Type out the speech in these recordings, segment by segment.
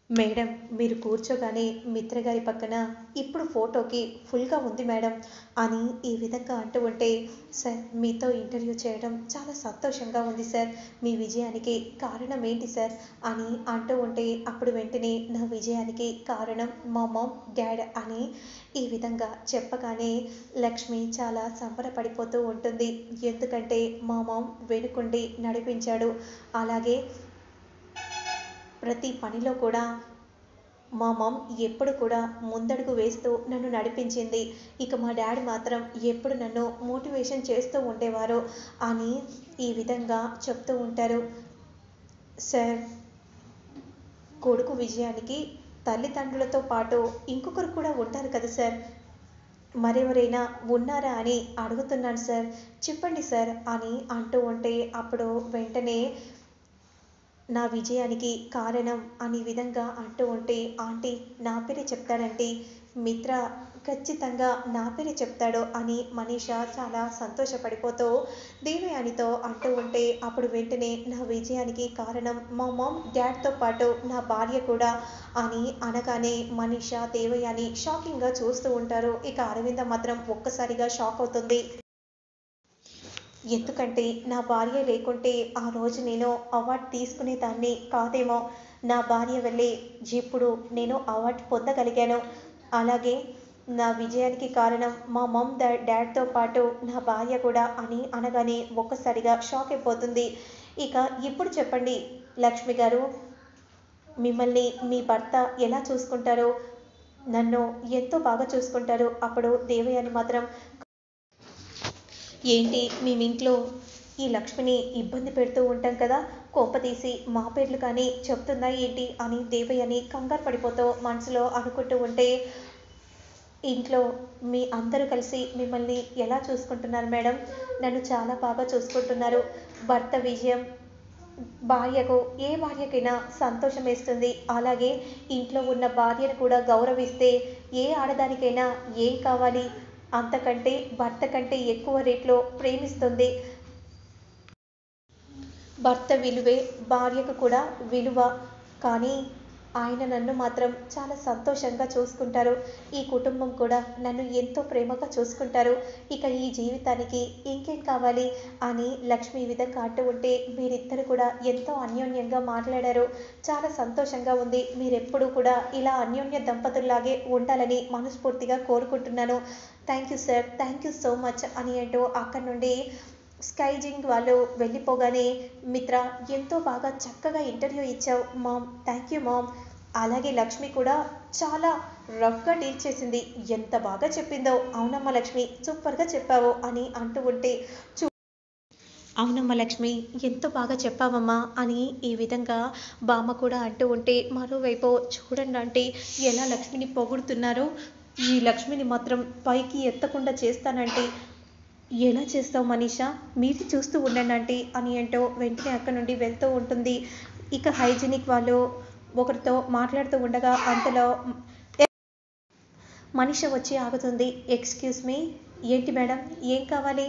madam మీరు కూర్చోగానే మిత్ర గారి పక్కన ఇప్పుడు ఫోటోకి ఫుల్గా ఉంది మేడం అని ఈ విధంగా అంటూ ఉంటే సార్ మీతో ఇంటర్వ్యూ చేయడం చాలా సంతోషంగా ఉంది సార్ మీ విజయానికి కారణం ఏంటి సార్ అని అంటూ ఉంటే అప్పుడు వెంటనే నా విజయానికి కారణం మా మామ్ డాడ్ అని ఈ విధంగా చెప్పగానే లక్ష్మి చాలా సంబరపడిపోతూ ఉంటుంది ఎందుకంటే మా మామ్ వెనుకుండి నడిపించాడు అలాగే ప్రతి పనిలో కూడా మా మమ్ ఎప్పుడు కూడా ముందడుగు వేస్తూ నన్ను నడిపించింది ఇక మా డాడీ మాత్రం ఎప్పుడు నన్ను మోటివేషన్ చేస్తూ ఉండేవారు అని ఈ విధంగా చెప్తూ ఉంటారు సార్ కొడుకు విజయానికి తల్లిదండ్రులతో పాటు ఇంకొకరు కూడా ఉంటారు కదా సార్ మరెవరైనా ఉన్నారా అని అడుగుతున్నాను సార్ చెప్పండి సార్ అని అంటూ ఉంటే అప్పుడు వెంటనే నా విజయానికి కారణం అనే విధంగా అంటూ ఉంటే ఆంటీ నా పేరే చెప్తాడంటే మిత్ర ఖచ్చితంగా నా పేరే చెప్తాడు అని మనీష చాలా సంతోషపడిపోతూ దేవయానితో అంటూ ఉంటే అప్పుడు వెంటనే నా విజయానికి కారణం మా మామ్ డాడ్తో పాటు నా భార్య కూడా అని అనగానే మనీష దేవయాని షాకింగ్గా చూస్తూ ఉంటారు ఇక అరవింద మాత్రం ఒక్కసారిగా షాక్ అవుతుంది ఎందుకంటే నా భార్య లేకుంటే ఆ రోజు నేను అవార్డు తీసుకునేదాన్ని కాదేమో నా భార్య వల్లే ఇప్పుడు నేను అవార్డు పొందగలిగాను అలాగే నా విజయానికి కారణం మా మమ్ డాడ్తో పాటు నా భార్య కూడా అని అనగానే ఒక్కసారిగా షాక్ అయిపోతుంది ఇక ఇప్పుడు చెప్పండి లక్ష్మి గారు మిమ్మల్ని మీ భర్త ఎలా చూసుకుంటారో నన్ను ఎంతో బాగా చూసుకుంటారు అప్పుడు దేవయాని మాత్రం ఏంటి మేము ఇంట్లో ఈ లక్ష్మిని ఇబ్బంది పెడుతూ ఉంటాం కదా కోపతీసి మా పేర్లు కానీ చెప్తుందా ఏంటి అని దేవయ్యని కంగారు పడిపోతూ మనసులో అనుకుంటూ ఉంటే ఇంట్లో మీ అందరూ కలిసి మిమ్మల్ని ఎలా చూసుకుంటున్నారు మేడం నన్ను చాలా బాగా చూసుకుంటున్నారు భర్త విజయం భార్యకు ఏ భార్యకైనా సంతోషం వేస్తుంది అలాగే ఇంట్లో ఉన్న భార్యను కూడా గౌరవిస్తే ఏ ఆడదానికైనా ఏం కావాలి అంతకంటే భర్త కంటే ఎక్కువ రేట్లో ప్రేమిస్తుంది భర్త విలువే భార్యకు కూడా విలువ కానీ ఆయన నన్ను మాత్రం చాలా సంతోషంగా చూసుకుంటారు ఈ కుటుంబం కూడా నన్ను ఎంతో ప్రేమగా చూసుకుంటారు ఇక ఈ జీవితానికి ఇంకేం కావాలి అని లక్ష్మి ఈ విధంగా అంటూ ఉంటే మీరిద్దరు కూడా ఎంతో అన్యోన్యంగా మాట్లాడారు చాలా సంతోషంగా ఉంది మీరెప్పుడు కూడా ఇలా అన్యోన్య దంపతుల్లాగే ఉండాలని మనస్ఫూర్తిగా కోరుకుంటున్నాను thank you sir thank you so much అని అంటూ అక్కడి నుండి స్కైజింగ్ వాళ్ళు వెళ్ళిపోగానే మిత్ర ఎంతో బాగా చక్కగా ఇంటర్వ్యూ ఇచ్చావు మామ్ థ్యాంక్ యూ మామ్ అలాగే లక్ష్మి కూడా చాలా రఫ్గా డీల్ చేసింది ఎంత బాగా చెప్పిందో అవునమ్మ లక్ష్మి సూపర్గా చెప్పావు అని అంటూ ఉంటే చూ అవునమ్మ లక్ష్మి ఎంతో బాగా చెప్పావమ్మా అని ఈ విధంగా బామ్మ కూడా అంటూ ఉంటే మరోవైపు చూడండి అంటే ఎలా లక్ష్మిని పొగుడుతున్నారో ఈ లక్ష్మిని మాత్రం పైకి ఎత్తకుండా చేస్తానంటే ఎలా చేస్తావు మనీషా మీరు చూస్తూ ఉండండి ఆంటీ అని అంటూ వెంటనే అక్కడ నుండి వెళ్తూ ఉంటుంది ఇక హైజీనిక్ వాళ్ళు ఒకరితో మాట్లాడుతూ ఉండగా అంతలో మనీష వచ్చి ఆగుతుంది ఎక్స్క్యూజ్ మీ ఏంటి మేడం ఏం కావాలి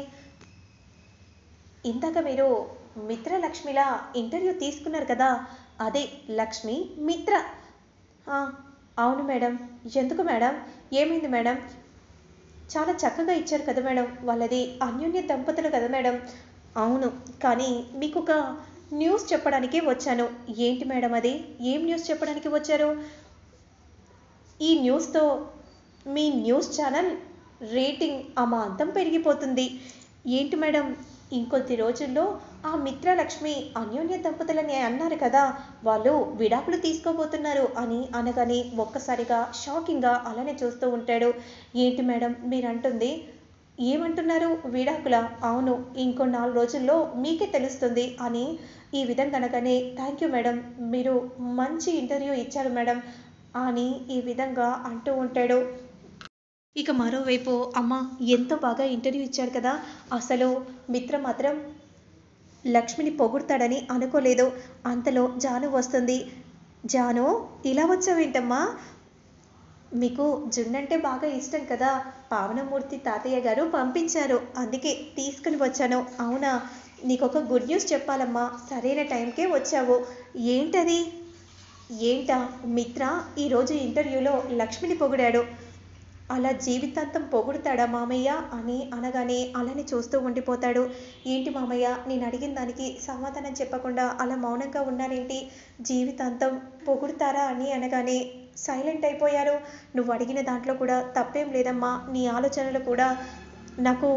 ఇందాక మీరు మిత్ర లక్ష్మిలా ఇంటర్వ్యూ తీసుకున్నారు కదా అదే లక్ష్మి మిత్ర "ఆ, అవును మేడం ఎందుకు మేడం ఏమైంది మేడం చాలా చక్కగా ఇచ్చారు కదా మేడం వాళ్ళది అన్యోన్య దంపతులు కదా మేడం అవును కానీ మీకు ఒక న్యూస్ చెప్పడానికి వచ్చాను ఏంటి మేడం అది ఏం న్యూస్ చెప్పడానికి వచ్చారు ఈ న్యూస్తో మీ న్యూస్ ఛానల్ రేటింగ్ అమాంతం పెరిగిపోతుంది ఏంటి మేడం ఇంకొద్ది రోజుల్లో ఆ మిత్రలక్ష్మి అన్యోన్య దంపతులని అన్నారు కదా వాళ్ళు విడాకులు తీసుకోబోతున్నారు అని అనగానే ఒక్కసారిగా షాకింగ్గా అలానే చూస్తూ ఉంటాడు ఏంటి మేడం మీరు అంటుంది ఏమంటున్నారు విడాకుల అవును ఇంకో నాలుగు రోజుల్లో మీకే తెలుస్తుంది అని ఈ విధంగా అనగానే థ్యాంక్ యూ మేడం మీరు మంచి ఇంటర్వ్యూ ఇచ్చారు మేడం అని ఈ విధంగా అంటూ ఉంటాడు ఇక మరోవైపు అమ్మ ఎంతో బాగా ఇంటర్వ్యూ ఇచ్చాడు కదా అసలు మిత్ర మాత్రం లక్ష్మిని పొగుడతాడని అనుకోలేదు అంతలో జాను వస్తుంది జాను ఇలా వచ్చావేంటమ్మా మీకు జున్నంటే బాగా ఇష్టం కదా పావనమూర్తి తాతయ్య గారు పంపించారు అందుకే తీసుకుని వచ్చాను అవునా నీకు ఒక గుడ్ న్యూస్ చెప్పాలమ్మా సరైన టైంకే వచ్చావు ఏంటది ఏంటా మిత్ర ఈరోజు ఇంటర్వ్యూలో లక్ష్మిని పొగిడాడు అలా జీవితాంతం పొగుడుతాడా మామయ్య అని అనగానే అలానే చూస్తూ ఉండిపోతాడు ఏంటి మామయ్య నేను అడిగిన దానికి సమాధానం చెప్పకుండా అలా మౌనంగా ఉన్నానేంటి జీవితాంతం పొగుడుతారా అని అనగానే సైలెంట్ అయిపోయారు నువ్వు అడిగిన దాంట్లో కూడా తప్పేం లేదమ్మా నీ ఆలోచనలు కూడా నాకు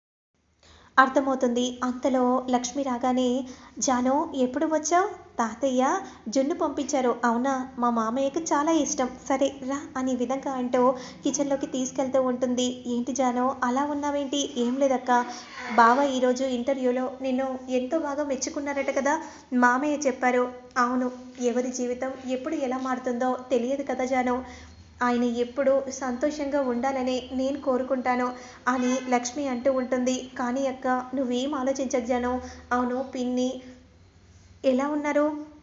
అర్థమవుతుంది అంతలో లక్ష్మి రాగానే జాను ఎప్పుడు వచ్చావు తాతయ్య జున్ను పంపించారు అవునా మా మామయ్యకు చాలా ఇష్టం సరే రా అనే విధంగా అంటూ కిచెన్లోకి తీసుకెళ్తూ ఉంటుంది ఏంటి జాను అలా ఉన్నావేంటి ఏం లేదక్క బావ ఈరోజు ఇంటర్వ్యూలో నిన్ను ఎంతో బాగా మెచ్చుకున్నారట కదా మామయ్య చెప్పారు అవును ఎవరి జీవితం ఎప్పుడు ఎలా మారుతుందో తెలియదు కదా జాను ఆయన ఎప్పుడు సంతోషంగా ఉండాలని నేను కోరుకుంటాను అని లక్ష్మి అంటూ ఉంటుంది కానీ అక్క నువ్వేం ఆలోచించకు జాను అవును పిన్ని ఎలా ఉన్నారు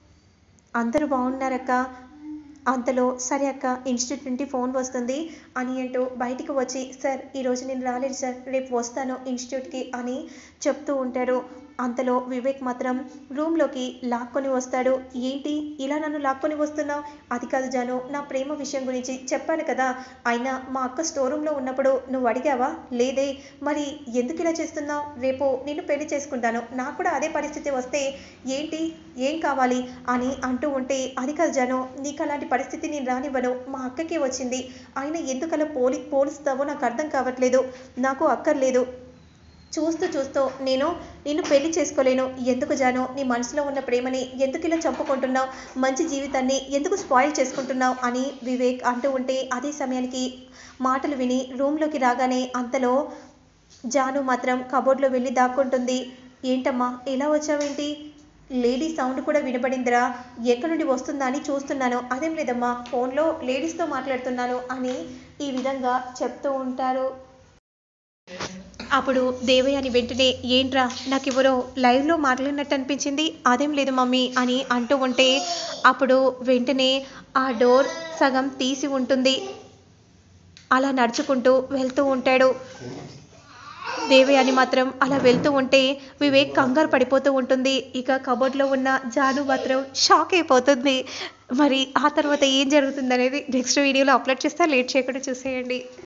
అందరూ బాగున్నారక్క అంతలో సరే అక్క ఇన్స్టిట్యూట్ నుండి ఫోన్ వస్తుంది అని అంటూ బయటికి వచ్చి సార్ ఈరోజు నేను రాలేదు సార్ రేపు వస్తాను ఇన్స్టిట్యూట్కి అని చెప్తూ ఉంటారు అంతలో వివేక్ మాత్రం రూమ్లోకి లాక్కొని వస్తాడు ఏంటి ఇలా నన్ను లాక్కొని వస్తున్నావు అది కాదు జాను నా ప్రేమ విషయం గురించి చెప్పాను కదా అయినా మా అక్క స్టోర్ రూమ్లో ఉన్నప్పుడు నువ్వు అడిగావా లేదే మరి ఎందుకు ఇలా చేస్తున్నావు రేపు నిన్ను పెళ్లి చేసుకుంటాను నాకు కూడా అదే పరిస్థితి వస్తే ఏంటి ఏం కావాలి అని అంటూ ఉంటే అది కాదు జాను నీకు అలాంటి పరిస్థితి నేను రానివ్వను మా అక్కకే వచ్చింది అయినా ఎందుకలా పోలి పోలుస్తావో నాకు అర్థం కావట్లేదు నాకు అక్కర్లేదు చూస్తూ చూస్తూ నేను నిన్ను పెళ్లి చేసుకోలేను ఎందుకు జాను నీ మనసులో ఉన్న ప్రేమని ఎందుకు ఇలా చంపుకుంటున్నావు మంచి జీవితాన్ని ఎందుకు స్పాయిల్ చేసుకుంటున్నావు అని వివేక్ అంటూ ఉంటే అదే సమయానికి మాటలు విని రూమ్లోకి రాగానే అంతలో జాను మాత్రం కబోర్డ్లో వెళ్ళి దాక్కుంటుంది ఏంటమ్మా ఎలా వచ్చావేంటి లేడీ సౌండ్ కూడా వినపడిందిరా ఎక్కడి నుండి వస్తుందా అని చూస్తున్నాను అదేం లేదమ్మా ఫోన్లో లేడీస్తో మాట్లాడుతున్నాను అని ఈ విధంగా చెప్తూ ఉంటారు అప్పుడు దేవయాని వెంటనే ఏంట్రా నాకు ఎవరో లైవ్లో మాట్లాడినట్టు అనిపించింది అదేం లేదు మమ్మీ అని అంటూ ఉంటే అప్పుడు వెంటనే ఆ డోర్ సగం తీసి ఉంటుంది అలా నడుచుకుంటూ వెళ్తూ ఉంటాడు దేవయాని మాత్రం అలా వెళ్తూ ఉంటే వివేక్ కంగారు పడిపోతూ ఉంటుంది ఇక కబోర్డ్లో ఉన్న జాను మాత్రం షాక్ అయిపోతుంది మరి ఆ తర్వాత ఏం జరుగుతుంది అనేది నెక్స్ట్ వీడియోలో అప్లోడ్ చేస్తే లేట్ చేయకుండా చూసేయండి